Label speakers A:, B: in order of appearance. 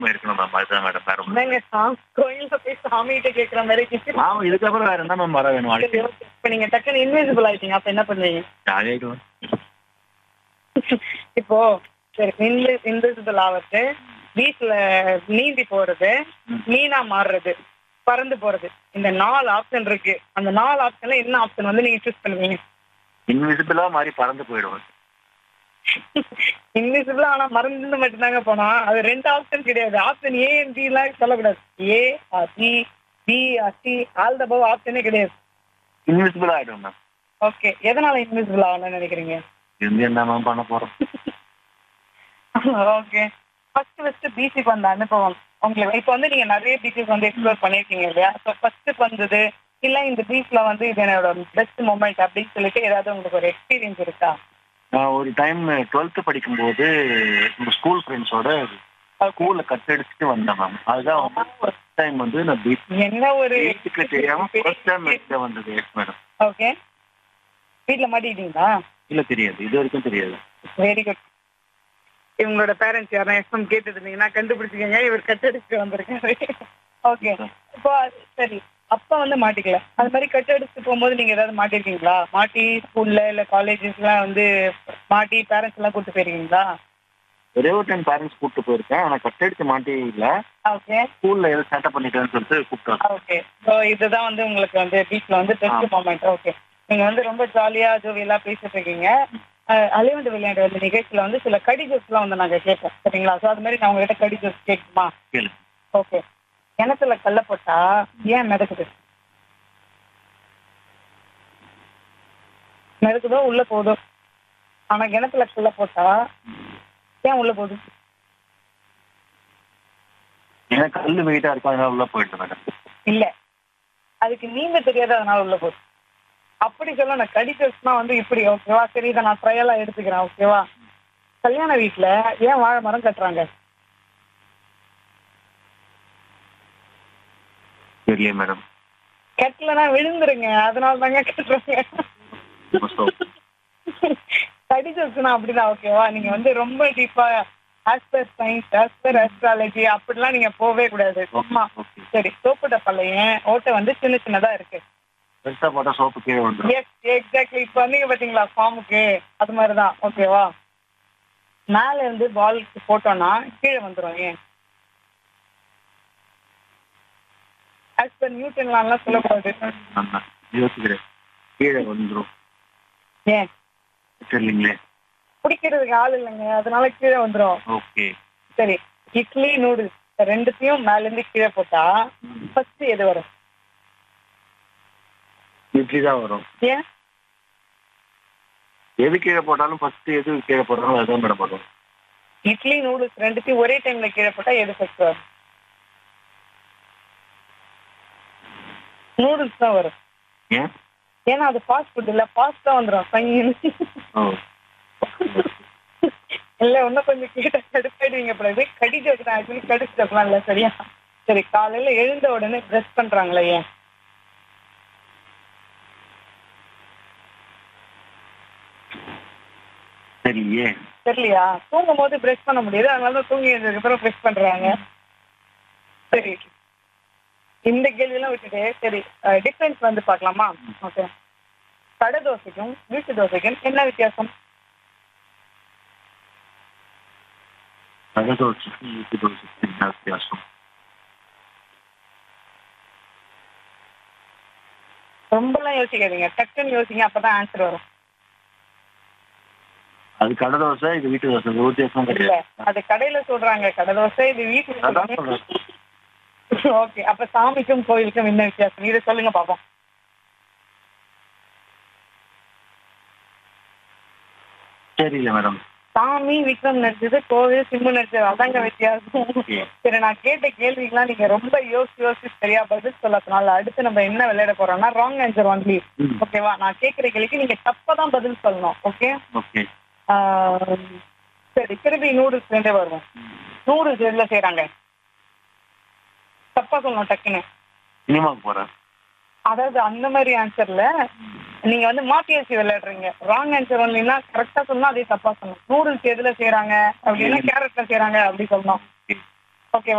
A: இருக்கணும் மேம் அதுதான் மேடம் வேற ஒண்ணும்
B: என்னங்க சாமி கோயில்ல போய் சாமி கிட்ட கேக்குற மாதிரி கிச்சு
A: ஆமா இதுக்கப்புறம் வேற என்ன மேம் வர வேணும் வாழ்க்கை
B: இப்ப நீங்க டக்குன்னு இன்விசிபிள் ஆயிட்டீங்க அப்ப என்ன பண்ணுவீங்க
A: ஜாலியாயிடுவேன்
B: இப்போ சரி இன்வி இன்விசிபிள் ஆவது பீச்ல நீந்தி போறது மீனா மாறுறது பறந்து போறது இந்த நாலு ஆப்ஷன் இருக்கு அந்த நாலு ஆப்ஷன்ல என்ன ஆப்ஷன் வந்து நீங்க சூஸ் பண்ணுவீங்க
A: இன்விசிபிளா மாதிரி பறந்து போயிடுவேன்
B: இன்விசிபிளா ஆனா மறந்து மட்டும்தாங்க போனோம் அது ரெண்டு ஆப்ஷன் கிடையாது ஆப்ஷன் ஏ டி எல்லாம் சொல்லக்கூடாது A C B C all the பவ் ஆப்ஷனே கிடையாது
A: இன்விசிபிளா ஆயிடுவேன் மேம்
B: ஓகே எதனால இன்விசிபிள் ஆகணும்னு நினைக்கிறீங்க
A: இருந்து என்ன மேம் பண்ண போறோம்
B: ஓகே ஃபர்ஸ்ட் ஃபர்ஸ்ட் பீச்சுக்கு வந்த அனுபவம் உங்களுக்கு இப்போ வந்து நீங்க நிறைய பீச்சஸ் வந்து எக்ஸ்ப்ளோர் பண்ணிருக்கீங்க இல்லையா ஸோ ஃபர்ஸ்ட் வந்தது இல்ல இந்த பீச்ல வந்து இது என்னோட பெஸ்ட் மூமெண்ட் அப்படின்னு சொல்லிட்டு ஏதாவது உங்களுக்கு ஒரு எக்ஸ்பீரியன்ஸ் இருக்கா
A: நான் ஒரு டைம் டுவெல்த் படிக்கும்போது நம்ம ஸ்கூல் ஃப்ரெண்ட்ஸோட ஸ்கூல்ல கட் அடிச்சுட்டு வந்தேன் மேம் அதுதான் ஃபர்ஸ்ட் டைம் வந்து நான் பீச்
B: என்ன ஒரு
A: பீச்சுக்கு தெரியாம ஃபர்ஸ்ட் டைம் வெளில வந்தது எஸ் மேடம்
B: ஓகே வீட்ல மாட்டிக்கிட்டீங்களா
A: இல்ல தெரியாது இது வரைக்கும் தெரியாது
B: வெரி குட் இவங்களோட பேரண்ட்ஸ் யாரும் எஃப்எம் கேட்டுட்டு இருந்தீங்கன்னா கண்டுபிடிச்சிக்கங்க இவர் கட்டடிச்சுட்டு வந்திருக்காரு ஓகே இப்போ சரி அப்பா வந்து மாட்டிக்கல அது மாதிரி கட்டடிச்சுட்டு போகும்போது நீங்க ஏதாவது மாட்டிருக்கீங்களா மாட்டி ஸ்கூல்ல இல்ல காலேஜஸ்லாம் வந்து மாட்டி பேரண்ட்ஸ் எல்லாம் கூட்டு போயிருக்கீங்களா
A: ஒரே ஒரு டைம் பேரண்ட்ஸ் கூப்பிட்டு போயிருக்கேன் ஆனா கட் அடிச்சு மாட்டி இல்ல
B: ஓகே
A: ஸ்கூல்ல ஏதோ சேட்டை பண்ணிட்டேன்னு சொல்லிட்டு கூப்பிட்டாங்க
B: ஓகே ஸோ இதுதான் வந்து உங்களுக்கு வந்து பீச்ல வந்து பெஸ்ட் மூமெண்ட் ஓகே நீங்க வந்து ரொம்ப ஜாலியா ஜோவியலா பேசிட்டு இருக்கீங்க அஹ், அலைவண்டு விளையாண்டு வந்து நிகழ்ச்சியில வந்து சில கடி ஜோக்ஸ்லாம் வந்து நாங்க கேட்போம் சரிங்களா ஸோ அது மாதிரி நான் உங்ககிட்ட கடி ஜோக்ஸ் கேட்குமா
A: கேளு
B: ஓகே கிணத்துல கல்ல போட்டா ஏன் மிதக்குது மிதக்குதோ உள்ள போகுதோ ஆனா கிணத்துல கல்ல போட்டா ஏன் உள்ள போகுது
A: ஏன்னா கல்லு வெயிட்டா இருக்கும் அதனால உள்ள போயிட்டு மேடம்
B: இல்ல அதுக்கு நீங்க தெரியாத அதனால உள்ள போகுது அப்படி சொல்ல நான் கடிச்சா வந்து இப்படி ஓகேவா சரி இதை நான் ட்ரையலா எடுத்துக்கிறேன் ஓகேவா கல்யாண வீட்டுல ஏன் வாழை மரம் கட்டுறாங்க
A: தெரியல மேடம்
B: கட்டலனா விழுந்துருங்க அதனால தாங்க கட்டுறாங்க கடிச்சா அப்படிதான் ஓகேவா நீங்க வந்து ரொம்ப டீப்பா as per science as per astrology அப்படிலாம் நீங்க போகவே கூடாது சும்மா
A: ஓகே
B: சரி சோப்புட பள்ளையன் ஓட்டை வந்து சின்ன சின்னதா இருக்கு
A: பெருசா போட்டா சோப்பு கீழே வந்துடும்
B: எஸ் எக்ஸாக்ட்லி இப்போ வந்தீங்க பாத்தீங்களா ஃபார்முக்கு அது மாதிரி தான் ஓகேவா மேல இருந்து பாலுக்கு போட்டோம்னா கீழே வந்துரும் ஏன் ஆஸ் பர் நியூட்டன்லாம் சொல்லக்கூடாது
A: நான் யோசிக்கிறேன் கீழே வந்துடும்
B: ஏன்
A: தெரியலீங்களே
B: பிடிக்கிறதுக்கு ஆள் இல்லைங்க அதனால கீழே வந்துரும்
A: ஓகே
B: சரி இட்லி நூடுல்ஸ் ரெண்டுத்தையும் மேல இருந்து கீழே போட்டா ஃபர்ஸ்ட் எது வரும்
A: இட்லி தான் வரும்
B: ஏன்
A: எது கீழே போட்டாலும் ஃபர்ஸ்ட் எது கீழே போட்டாலும் அதுதான் மேடம் வரும்
B: இட்லி நூடுல்ஸ் ரெண்டுத்தையும் ஒரே டைம்ல கீழே போட்டா எது ஃபர்ஸ்ட் வரும் நூடுல்ஸ் தான் வரும்
A: ஏன்
B: ஏன்னா அது ஃபாஸ்ட் ஃபுட் இல்ல ஃபாஸ்டா வந்துடும் சங்கின்னு
A: ஓ
B: இல்ல இன்னும் கொஞ்சம் கேட்டா கடுப்பாயிடுவீங்க பிறகு கடி ஜோக்கு தான் ஆக்சுவலி கடிச்சு ஜோக்கலாம் இல்ல சரியா சரி காலையில எழுந்த உடனே ப்ரெஷ் பண்றாங்களே ஏன்
A: சரியே
B: தெரியலையா தூங்கும் போது ப்ரெஷ் பண்ண முடியாது அதனால தான் தூங்கி எழுந்ததுக்கு அப்புறம் ப்ரெஷ் பண்றாங்க சரி இந்த கேள்வியெல்லாம் விட்டுட்டு சரி டிஃபரன்ஸ் வந்து பார்க்கலாமா ஓகே கடை தோசைக்கும் வீட்டு தோசைக்கும் என்ன வித்தியாசம்
A: கடை தோசைக்கு வீட்டு தோசைக்கு என்ன வித்தியாசம்
B: ரொம்பலாம் யோசிக்காதீங்க டக்குன்னு யோசிங்க அப்பதான் ஆன்சர் வரும்
A: அது கடை தோசை இது வீட்டு தோசை ஒரு வித்தியாசம்
B: இல்ல
A: கிடையாது
B: அது கடையில சொல்றாங்க கடை தோசை இது
A: அதான்
B: வீட்டு
A: சொல்றேன்
B: ஓகே அப்ப சாமிக்கும் கோயிலுக்கும் என்ன வித்தியாசம் இதை சொல்லுங்க பாப்போம்
A: தெரியல மேடம்
B: சாமி விக்ரம் நடிச்சது கோவில் சிம்பு நடிச்சது அதாங்க வித்தியாசம்
A: ஓகே
B: சரி நான் கேட்ட கேள்விக்கெல்லாம் நீங்க ரொம்ப யோசிச்சு யோசிச்சு சரியா பதில் சொல்லாதனால அடுத்து நம்ம என்ன விளையாட போறோம்னா ராங் ஆன்சர் ஒன்லி
A: ம்.
B: ஓகேவா நான் கேட்கிற கேள்விக்கு நீங்க தப்பா தான் பதில் சொல்லணும் ஓகே
A: ஓகே
B: சரி திருப்பி நூடுல்ஸ் ரெண்டே வருவோம் நூடுல்ஸ் எதுல செய்யறாங்க தப்பா சொல்லணும் டக்குன்னு
A: சினிமாவுக்கு போறேன்
B: அதாவது அந்த மாதிரி ஆன்சர்ல நீங்க வந்து மாத்தி வச்சு விளையாடுறீங்க ராங் ஆன்சர் ஒன்லினா கரெக்டா சொல்லணும் அதே தப்பா சொல்லணும் நூடுல்ஸ் எதுல செய்யறாங்க அப்படின்னா கேரட்ல செய்யறாங்க அப்படி சொல்லணும் ஓகே